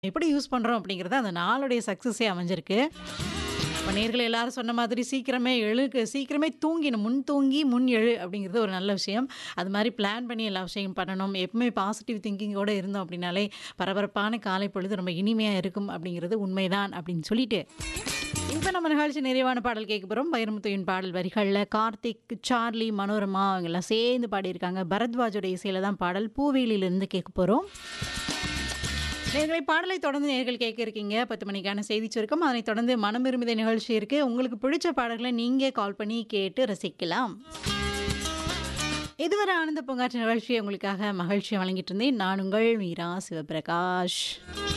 எப்படி யூஸ் பண்றோம் அப்படிங்கிறது அந்த நாளுடைய சக்சஸே அமைஞ்சிருக்கு. இப்ப நேயர்கள் எல்லாரும் சொன்ன மாதிரி சீக்கிரமே எழுக சீக்கிரமே தூங்கிணும். முன் தூங்கி முன் எழு அப்படிங்கிறது ஒரு நல்ல விஷயம். அது மாரி பிளான் பண்ணி எல்லா விஷயம் பண்ணணும். எப்பவுமே பாசிட்டிவ் திங்கிங்கோட இருந்தோம் அப்படின்னாலே, பரபரப்பான காலை பொழுது ரொம்ப இனிமையா இருக்கும் அப்படிங்கிறது உண்மைதான் அப்படின்னு சொல்லிட்டு, இப்ப நம்ம நிகழ்ச்சி நிறைவான பாடல் கேட்க போறோம். வைரமுத்துவின் பாடல் வரிகள்ல கார்த்திக், சார்லி, மனோரமா அவங்கலாம் சேர்ந்து பாடியிருக்காங்க. பரத்வாஜோட இசையில தான் பாடல் பூவேலியிலிருந்து கேட்க போறோம். நேயர்களே பாடலை தொடர்ந்து நேயர்கள் கேட்க இருக்கீங்க. 10 மணிக்கான செய்திச் சுருக்கம். அதனைத் தொடர்ந்து மனம் விரும்புதே நிகழ்ச்சி இருக்கு. உங்களுக்கு பிடிச்ச பாடல்களை நீங்க கால் பண்ணி கேட்டு ரசிக்கலாம். இதுவரை ஆனந்த பூங்காற்று நிகழ்ச்சியை உங்களுக்காக மகிழ்ச்சியா வழங்கிட்டு இருந்தேன். நான் உங்கள் மீரா சிவபிரகாஷ்.